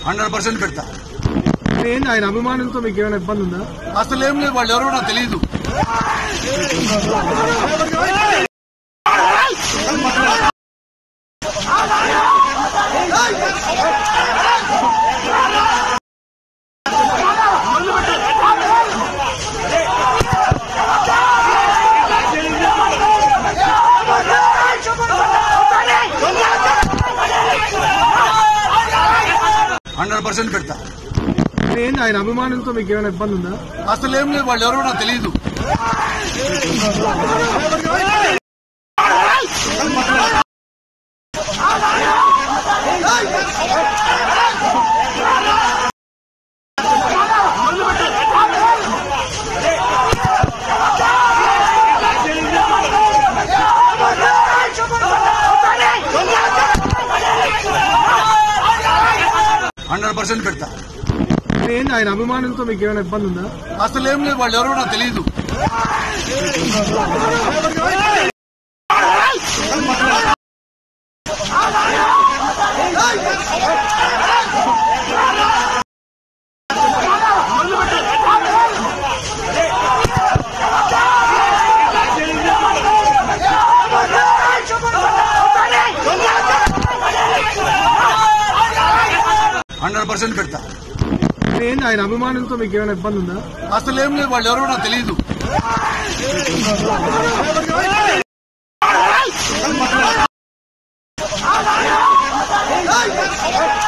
Hundred percent పెడతా మరి ఏంది ఆయన అభిమానులతో మీకు ఏమైనా ఇబ్బంది ఉందా అసలు ఏం లేదు వాళ్ళు ఎవరో నాకు తెలియదు హండ్రెడ్ పర్సెంట్ పెడతా మరి ఏంది ఆయన అభిమానులతో మీకు ఏమైనా ఇబ్బంది ఉందా అసలు ఏం లేదు వాళ్ళు ఎవరో నాకు తెలియదు హండ్రెడ్ పర్సెంట్ పెడతా మరి ఏంది ఆయన అభిమానులతో మీకు ఏమైనా ఇబ్బంది ఉందా అసలు ఏం లేదు వాళ్ళు ఎవరో నాకు తెలియదు హండ్రెడ్ పర్సెంట్ పెడతా మరి ఏంది ఆయన అభిమానులతో మీకు ఏమైనా ఇబ్బంది ఉందా అసలు ఏం లేదు వాళ్ళు ఎవరో నాకు తెలియదు Hey!